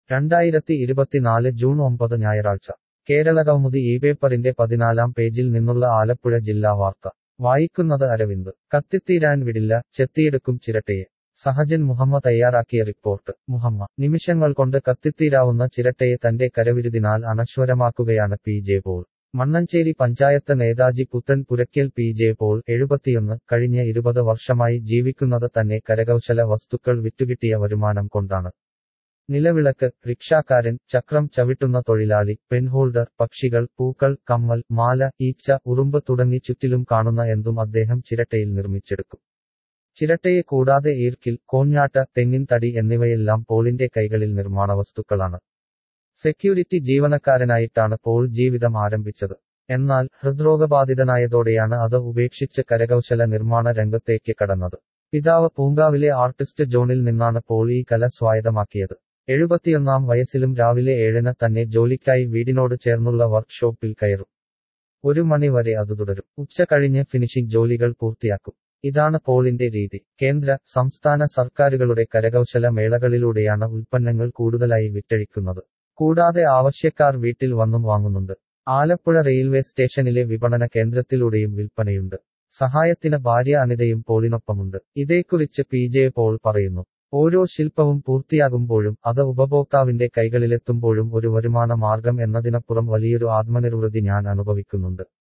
രണ്ടായിരത്തി ഇരുപത്തിനാല് ജൂൺ ഒമ്പത് ഞായറാഴ്ച കേരളകൗമുദി ഈ പേപ്പറിന്റെ പതിനാലാം പേജിൽ നിന്നുള്ള ആലപ്പുഴ ജില്ലാ വാർത്ത വായിക്കുന്നത് അരവിന്ദ് കത്തിത്തീരാൻ വിടില്ല ചെത്തിയെടുക്കും ചിരട്ടയെ സഹജൻ മുഹമ്മ തയ്യാറാക്കിയ റിപ്പോർട്ട് മുഹമ്മ നിമിഷങ്ങൾ കൊണ്ട് കത്തിത്തീരാവുന്ന ചിരട്ടയെ തന്റെ കരവിരുതിനാൽ അനശ്വരമാക്കുകയാണ് P J Paul Mannancherry panchayat Netaji Puthen Purackal P J Paul എഴുപത്തിയൊന്ന് കഴിഞ്ഞ ഇരുപത് വർഷമായി ജീവിക്കുന്നത് തന്നെ കരകൗശല വസ്തുക്കൾ വിറ്റുകിട്ടിയ വരുമാനം കൊണ്ടാണ് നിലവിളക്ക് റിക്ഷാക്കാരൻ ചക്രം ചവിട്ടുന്ന തൊഴിലാളി പെൻഹോൾഡർ പക്ഷികൾ പൂക്കൾ കമ്മൽ മാല ഈച്ച ഉറുമ്പ് തുടങ്ങി ചുറ്റിലും കാണുന്ന എന്തും അദ്ദേഹം ചിരട്ടയിൽ നിർമ്മിച്ചെടുക്കും ചിരട്ടയെ കൂടാതെ ഈർക്കിൽ കോഞ്ഞാട്ട തെങ്ങിൻ തടി എന്നിവയെല്ലാം പോളിന്റെ കൈകളിൽ നിർമ്മാണ വസ്തുക്കളാണ് സെക്യൂരിറ്റി ജീവനക്കാരനായിട്ടാണ് പോൾ ജീവിതം ആരംഭിച്ചത് എന്നാൽ ഹൃദ്രോഗബാധിതനായതോടെയാണ് അത് ഉപേക്ഷിച്ച് കരകൗശല നിർമ്മാണ രംഗത്തേക്ക് കടന്നത് പിതാവ് പൂങ്കാവിലെ ആർട്ടിസ്റ്റ് ജോണിൽ നിന്നാണ് പോൾ ഈ കല സ്വായത്തമാക്കിയത് എഴുപത്തിയൊന്നാം വയസ്സിലും രാവിലെ ഏഴിന് തന്നെ ജോലിക്കായി വീടിനോട് ചേർന്നുള്ള വർക്ക്ഷോപ്പിൽ കയറും ഒരു മണി വരെ അത് തുടരും ഉച്ച കഴിഞ്ഞ് ഫിനിഷിംഗ് ജോലികൾ പൂർത്തിയാക്കും ഇതാണ് പോളിന്റെ രീതി കേന്ദ്ര സംസ്ഥാന സർക്കാരുകളുടെ കരകൗശല മേളകളിലൂടെയാണ് ഉൽപ്പന്നങ്ങൾ കൂടുതലായി വിറ്റഴിക്കുന്നത് കൂടാതെ ആവശ്യക്കാർ വീട്ടിൽ വന്നും വാങ്ങുന്നുണ്ട് ആലപ്പുഴ റെയിൽവേ സ്റ്റേഷനിലെ വിപണന കേന്ദ്രത്തിലൂടെയും വിൽപ്പനയുണ്ട് സഹായത്തിന് ഭാര്യ അനിതയും പോളിനൊപ്പമുണ്ട് ഇതേക്കുറിച്ച് പി ജെ പോൾ പറയുന്നു ഓരോ ശില്പവും പൂർത്തിയാകുമ്പോഴും അത് ഉപഭോക്താവിന്റെ കൈകളിലെത്തുമ്പോഴും ഒരു വരുമാന മാർഗം എന്നതിനപ്പുറം വലിയൊരു ആത്മനിർവൃതി ഞാൻ അനുഭവിക്കുന്നുണ്ട്